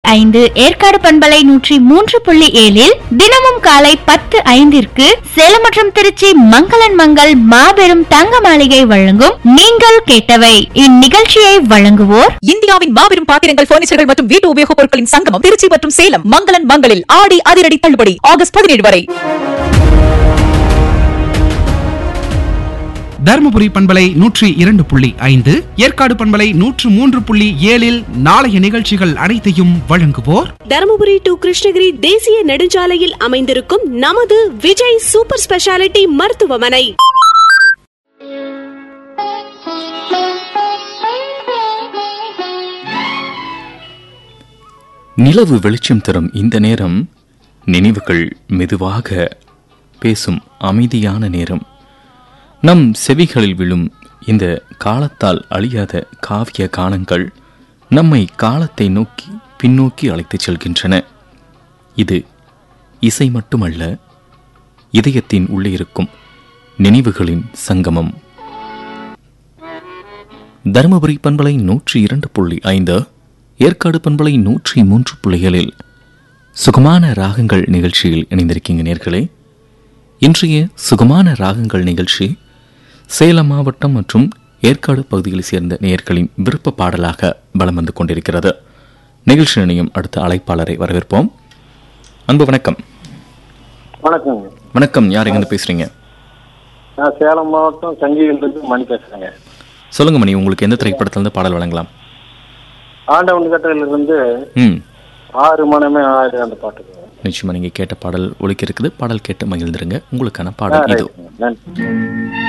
ஐந்து ஏற்காடு பண்பலை நூற்றி மூன்று புள்ளி ஏழில் தினமும் காலை பத்து ஐந்திற்கு சேலம் மற்றும் திருச்சி மங்களன் மங்கள் மாபெரும் தங்க மாளிகை வழங்கும் நீங்கள் கேட்டவை இந்நிகழ்ச்சியை வழங்குவோர் இந்தியாவின் மாபெரும் பாத்திரங்கள் பர்னிச்சர்கள் மற்றும் வீட்டு உபயோகப் பொருட்களின் சங்கமம் திருச்சி மற்றும் சேலம் மங்களன் மங்களில் ஆடி அதிரடி தள்ளுபடி ஆகஸ்ட் பதினேழு வரை தருமபுரி பண்பலை நூற்றி இரண்டு புள்ளி ஐந்து ஏற்காடு பண்பலை நூற்று மூன்று புள்ளி ஏழில் நாளைய நிகழ்ச்சிகள் அனைத்தையும் வழங்குவோர் தருமபுரி டு கிருஷ்ணகிரி தேசிய நெடுஞ்சாலையில் அமைந்திருக்கும் நமது விஜய் சூப்பர் ஸ்பெஷாலிட்டி மருத்துவமனை நிலவு வெளிச்சம் தரும் இந்த நேரம் நினைவுகள் மெதுவாக பேசும் அமைதியான நேரம் நம் செவிகளில் விழும் இந்த காலத்தால் அழியாத காவிய கானங்கள் நம்மை காலத்தை நோக்கி பின்னோக்கி அழைத்துச் செல்கின்றன இது இசை மட்டுமல்ல இதயத்தின் உள்ளே இருக்கும் நினைவுகளின் சங்கமம் தருமபுரி பண்பலை நூற்றி இரண்டு புள்ளி ஐந்து ஏற்காடு பண்பலை நூற்றி மூன்று புள்ளிகளில் சுகமான ராகங்கள் நிகழ்ச்சியில் இணைந்திருக்கீங்க நேர்களே இன்றைய சுகமான ராகங்கள் நிகழ்ச்சி சேலம் மாவட்டம் மற்றும் ஏற்காடு பகுதிகளை சேர்ந்த நேயர்களின் விருப்ப பாடலாக பலம் வந்து கொண்டிருக்கிறது நிகழ்ச்சி இணையும் அடுத்த அழைப்பாளரை வரவேற்போம் அன்பு வணக்கம் வணக்கங்க வணக்கம் யார் எங்கேருந்து பேசுறீங்க நான் சேலம் மாவட்டம் சங்கிலிருந்து மணி பேசுறேங்க சொல்லுங்க மணி உங்களுக்கு எந்த திரைப்படத்திலிருந்து பாடல் வழங்கலாம் ஆண்டவன் கட்டையிலிருந்து ம் ஆறு மனமே ஆறு அந்த பாட்டுக்கு நிச்சயமா நீங்க கேட்ட பாடல் ஒலிக்க இருக்குது பாடல் கேட்டு மகிழ்ந்துருங்க உங்களுக்கான பாடல் இது நன்றி